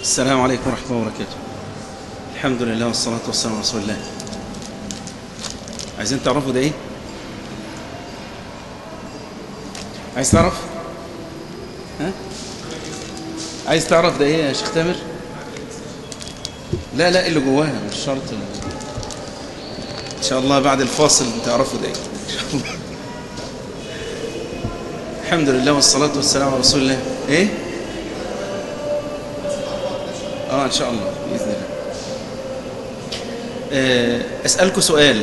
السلام عليكم ورحمة الله وبركاته الحمد لله والصلاة والسلام على رسول الله عايزين تعرفوا ده ايه عايز تعرف ها عايز تعرف ده ايه يا شيخ تامر لا لا اللي جواها مش شرط ان شاء الله بعد الفاصل تعرفوا ده ايه ان شاء الله الحمد لله والصلاة والسلام على رسول الله ايه اه ان شاء الله باذن الله آه، اسالكم سؤال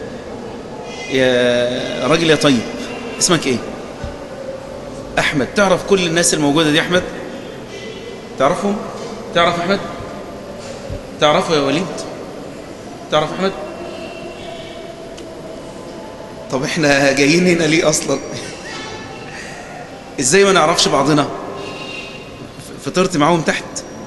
يا راجل يا طيب اسمك ايه احمد تعرف كل الناس الموجوده دي احمد تعرفهم تعرف احمد تعرفه يا وليد تعرف احمد طب احنا جايين هنا ليه اصلا ازاي ما نعرفش بعضنا فطرت معاهم تحت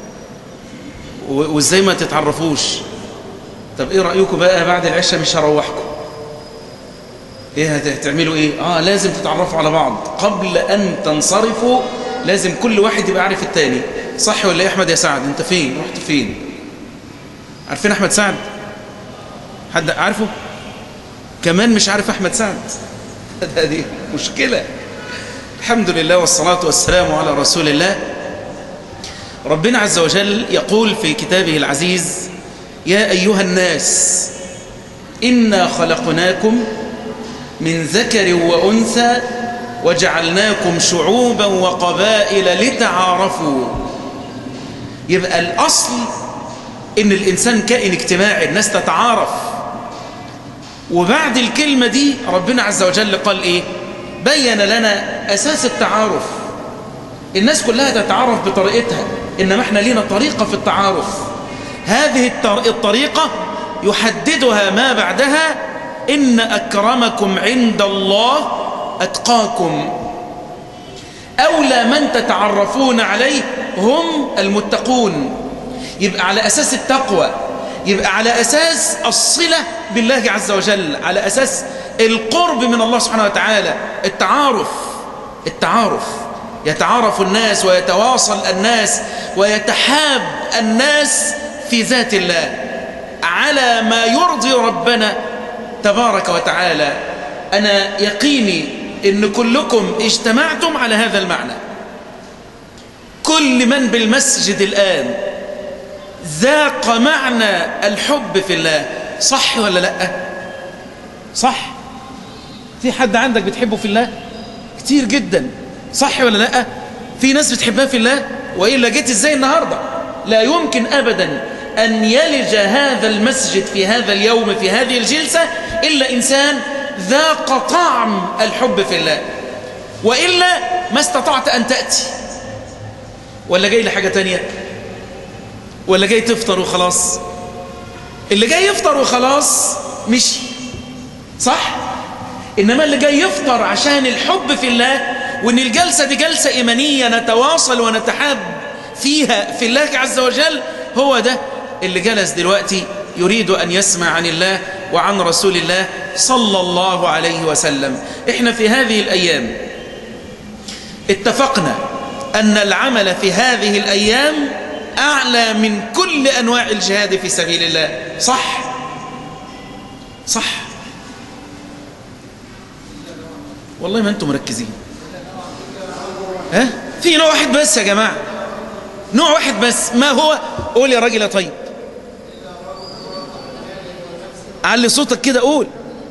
و- وازاي ما تتعرفوش طب ايه رأيكم بقى بعد العشاء مش هروحكم ايه هت- هتعملوا ايه اه لازم تتعرفوا على بعض قبل ان تنصرفوا لازم كل واحد يبقى عارف التاني صح ولا ايه يا احمد يا سعد انت فين رحت فين عارفين احمد سعد حد عارفه كمان مش عارف احمد سعد ده دي مشكلة الحمد لله والصلاة والسلام على رسول الله ربنا عز وجل يقول في كتابه العزيز يا أيها الناس إنا خلقناكم من ذكر وأنثى وجعلناكم شعوبا وقبائل لتعارفوا يبقى الأصل إن الإنسان كائن اجتماعي الناس تتعارف وبعد الكلمة دي ربنا عز وجل قال إيه بين لنا أساس التعارف الناس كلها تتعارف بطريقتها إنما احنا لينا طريقة في التعارف هذه الطر- الطريقة يحددها ما بعدها إن أكرمكم عند الله أتقاكم أولى من تتعرفون عليه هم المتقون يبقى على أساس التقوى يبقى على أساس الصلة بالله عز وجل على أساس القرب من الله سبحانه وتعالى التعارف التعارف يتعارف الناس ويتواصل الناس ويتحاب الناس في ذات الله على ما يرضي ربنا تبارك وتعالى أنا يقيني إن كلكم اجتمعتم على هذا المعنى كل من بالمسجد الآن ذاق معنى الحب في الله صح ولا لا صح في حد عندك بتحبه في الله كتير جدا صح ولا لا في ناس بتحبها في الله وإلا جيت ازاي النهاردة لا يمكن أبدا أن يلج هذا المسجد في هذا اليوم في هذه الجلسة إلا إنسان ذاق طعم الحب في الله وإلا ما استطعت أن تأتي ولا جاي لحاجة تانية ولا جاي تفطر وخلاص اللي جاي يفطر وخلاص مشي صح إنما اللي جاي يفطر عشان الحب في الله وإن الجلسة دي جلسة إيمانية نتواصل ونتحاب فيها في الله عز وجل هو ده اللي جلس دلوقتي يريد أن يسمع عن الله وعن رسول الله صلى الله عليه وسلم إحنا في هذه الأيام اتفقنا أن العمل في هذه الأيام أعلى من كل أنواع الجهاد في سبيل الله صح صح والله ما أنتم مركزين ها في نوع واحد بس يا جماعة نوع واحد بس ما هو قول يا راجل يا طيب علي صوتك كده قول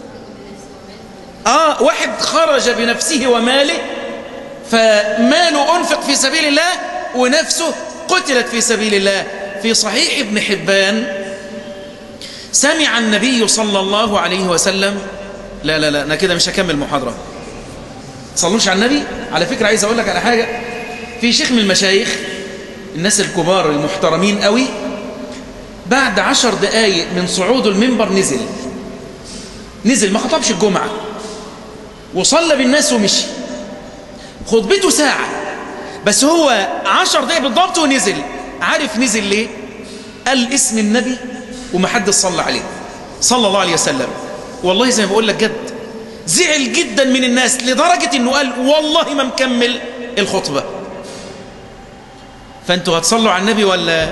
آه واحد خرج بنفسه وماله فماله أنفق في سبيل الله ونفسه قتلت في سبيل الله في صحيح ابن حبان سمع النبي صلى الله عليه وسلم لا لا لا أنا كده مش هكمل محاضرة تصلوش على النبي على فكرة عايز أقول لك على حاجة في شيخ من المشايخ الناس الكبار المحترمين قوي بعد عشر دقايق من صعود المنبر نزل نزل ما خطبش الجمعة وصلى بالناس ومشي خطبته ساعة بس هو عشر دقايق بالضبط ونزل عارف نزل ليه قال اسم النبي ومحدش صلى عليه صلى الله عليه وسلم والله زي ما بقول لك جد زعل جدا من الناس لدرجة انه قال والله ما مكمل الخطبة فانتوا هتصلوا على النبي ولا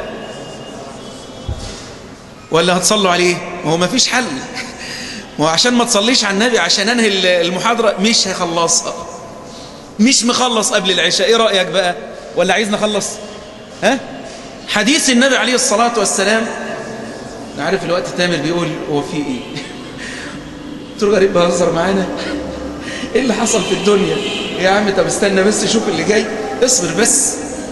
ولا هتصلوا عليه ما هو ما فيش حل ما هو عشان ما تصليش على النبي عشان انهي المحاضرة مش هخلصها مش مخلص قبل العشاء ايه رأيك بقى ولا عايز نخلص ها حديث النبي عليه الصلاة والسلام عارف الوقت تامر بيقول هو في ايه تقول غريب بهزر معانا ايه اللي حصل في الدنيا يا عم طب استنى بس شوف اللي جاي اصبر بس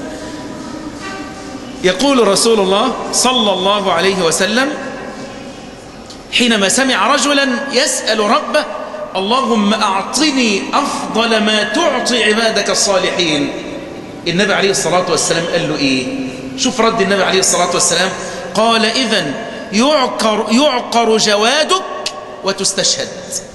يقول رسول الله صلى الله عليه وسلم حينما سمع رجلا يسأل ربه اللهم أعطني أفضل ما تعطي عبادك الصالحين النبي عليه الصلاة والسلام قال له إيه شوف رد النبي عليه الصلاة والسلام قال إذن يعقر, يعقر جوادك وتستشهد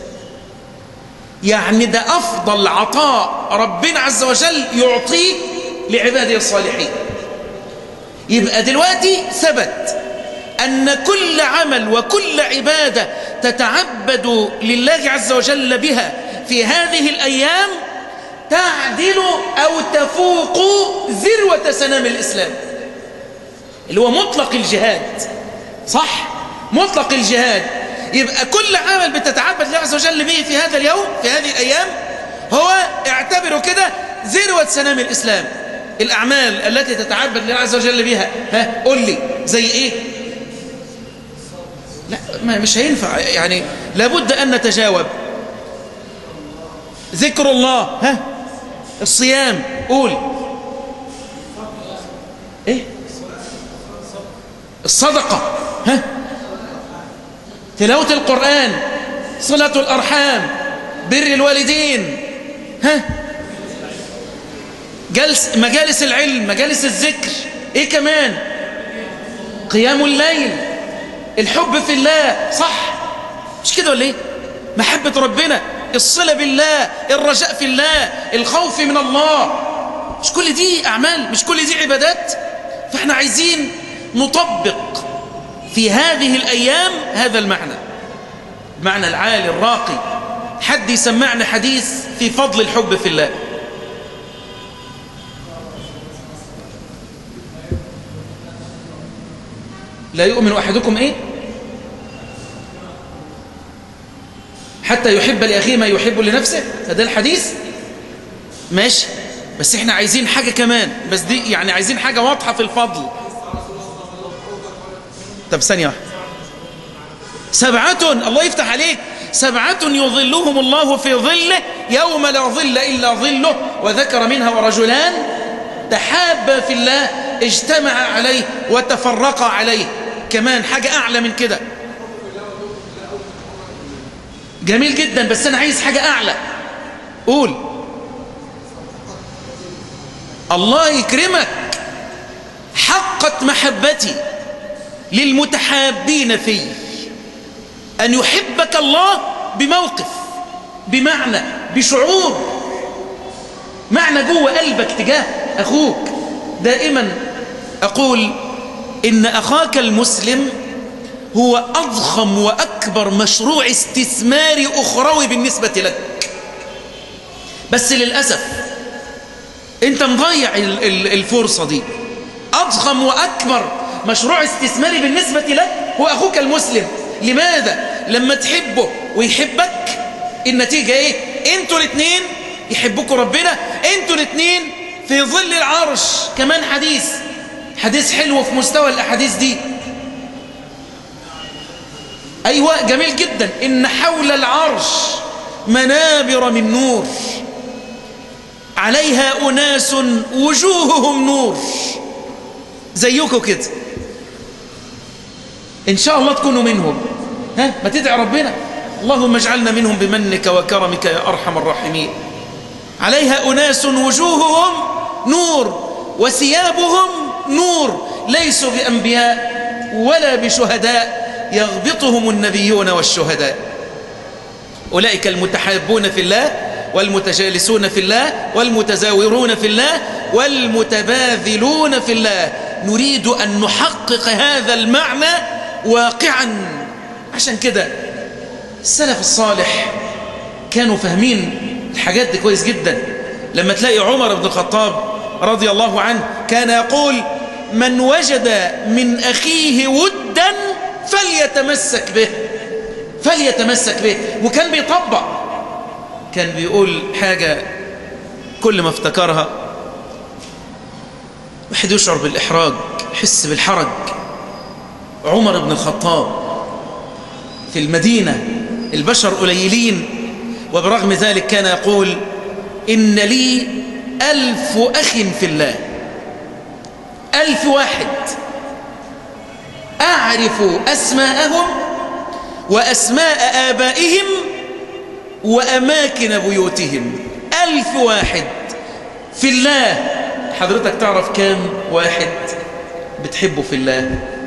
يعني ده أفضل عطاء ربنا عز وجل يعطيه لعباده الصالحين يبقى دلوقتي ثبت أن كل عمل وكل عبادة تتعبد لله عز وجل بها في هذه الأيام تعدل أو تفوق ذروة سنام الإسلام اللي هو مطلق الجهاد صح مطلق الجهاد يبقى كل عمل بتتعبد الله عز وجل به في هذا اليوم في هذه الأيام هو اعتبره كده ذروة سنام الإسلام الأعمال التي تتعبد الله عز وجل بها ها قول لي زي إيه لا ما مش هينفع يعني لابد أن نتجاوب ذكر الله ها الصيام قول ايه الصدقة ها تلاوة القرآن صلة الأرحام بر الوالدين ها جلس مجالس العلم مجالس الذكر ايه كمان قيام الليل الحب في الله صح مش كده ولا ايه محبة ربنا الصلة بالله الرجاء في الله الخوف من الله مش كل دي أعمال مش كل دي عبادات فاحنا عايزين نطبق في هذه الأيام هذا المعنى المعنى العالي الراقي حد يسمعنا حديث في فضل الحب في الله لا يؤمن أحدكم إيه حتى يحب لأخيه ما يحب لنفسه هذا الحديث ماشي بس احنا عايزين حاجة كمان بس دي يعني عايزين حاجة واضحة في الفضل طب ثانية واحدة سبعة الله يفتح عليك سبعة يظلهم الله في ظله يوم لا ظل إلا ظله وذكر منها ورجلان تحابا في الله اجتمع عليه وتفرقا عليه كمان حاجة أعلى من كده جميل جدا بس أنا عايز حاجة أعلى قول الله يكرمك حقت محبتي للمتحابين فيه أن يحبك الله بموقف بمعنى بشعور معنى جوه قلبك تجاه أخوك دائما أقول إن أخاك المسلم هو أضخم وأكبر مشروع استثماري أخروي بالنسبة لك بس للأسف أنت مضيع الفرصة دي أضخم وأكبر مشروع استثماري بالنسبة لك هو أخوك المسلم لماذا؟ لما تحبه ويحبك النتيجة إيه؟ أنتوا الاثنين يحبكوا ربنا أنتوا الاثنين في ظل العرش كمان حديث حديث حلو في مستوى الأحاديث دي أيوة جميل جدا إن حول العرش منابر من نور عليها أناس وجوههم نور زيكم كده إن شاء الله تكونوا منهم ها ما تدعي ربنا اللهم اجعلنا منهم بمنك وكرمك يا أرحم الراحمين عليها أناس وجوههم نور وثيابهم نور ليسوا بأنبياء ولا بشهداء يغبطهم النبيون والشهداء أولئك المتحابون في الله والمتجالسون في الله والمتزاورون في الله والمتباذلون في الله نريد أن نحقق هذا المعنى واقعا عشان كده السلف الصالح كانوا فاهمين الحاجات دي كويس جدا لما تلاقي عمر بن الخطاب رضي الله عنه كان يقول من وجد من أخيه ودا فليتمسك به فليتمسك به وكان بيطبق كان بيقول حاجة كل ما افتكرها واحد يشعر بالإحراج يحس بالحرج عمر بن الخطاب في المدينة البشر قليلين وبرغم ذلك كان يقول إن لي ألف أخ في الله ألف واحد أعرف أسماءهم وأسماء آبائهم وأماكن بيوتهم ألف واحد في الله حضرتك تعرف كام واحد بتحبه في الله